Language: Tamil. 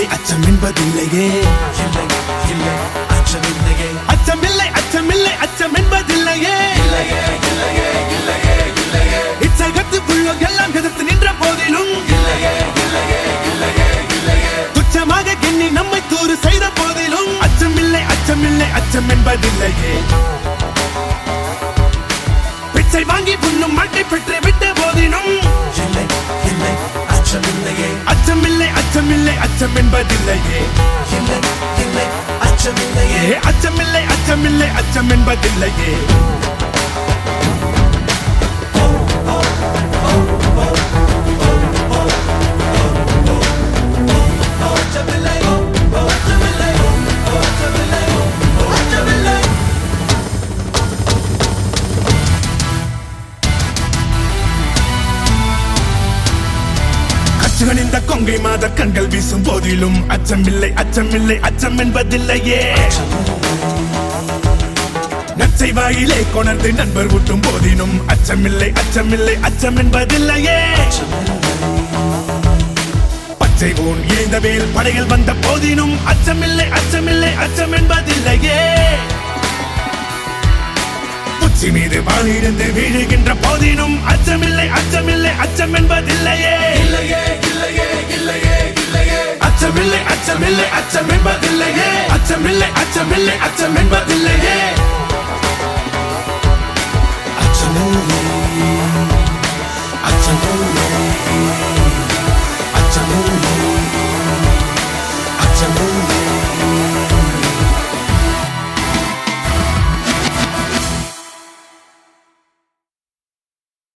அச்சமில்லை அச்சம் என்பதில்லையே இல்லை இல்லை அச்சமில்லையே அச்சமில்லை அச்சமில்லை அச்சம் என்பதில்லையே இச்சகத்துக்குள்ள எல்லாம் எதிர்த்து நின்ற போதிலும் துச்சமாக எண்ணி நம்மை தூறு செய்த போதிலும் அச்சமில்லை அச்சமில்லை அச்சம் என்பதில்லையே பிச்சை வாங்கி புண்ணும் மட்டை பெற்று விட்ட போதிலும் இல்லை இல்லை அச்சமில்லையே அச்சமில்லை அச்சமில்லை அச்சம் என்பதில்லையே இல்லை இல்லை அச்சமில்லையே ஏ அச்சமில்லை அச்சமில்லை அச்சம் என்பதில்லையே அச்சமில்லை அச்சமில்லை அச்சமில்லை அச்சமில்லை அச்சுகன் இந்த கொங்கை மாத கண்கள் வீசும் போதிலும் அச்சமில்லை அச்சமில்லை அச்சம் என்பதில்லையே நச்சை வாயிலே கொணர்ந்து நண்பர் ஊட்டும் போதினும் அச்சமில்லை அச்சமில்லை அச்சம் என்பதில்லையே பச்சை ஊன் ஏந்த வேல் படைகள் வந்த போதினும் அச்சமில்லை அச்சமில்லை அச்சம் என்பதில்லையே உச்சி மீது வாழிருந்து வீழுகின்ற போதினும் அச்சமில்லை அச்சமில்லை அச்சம் என்பதில்லையே இல்லையே இல்லையே இல்லையே இல்லையே அச்சமில்லை அச்சமில்லை அச்சம் என்பதில்லையே அச்சமில்லை அச்சமில்லை அச்சம் என்பதில்லையே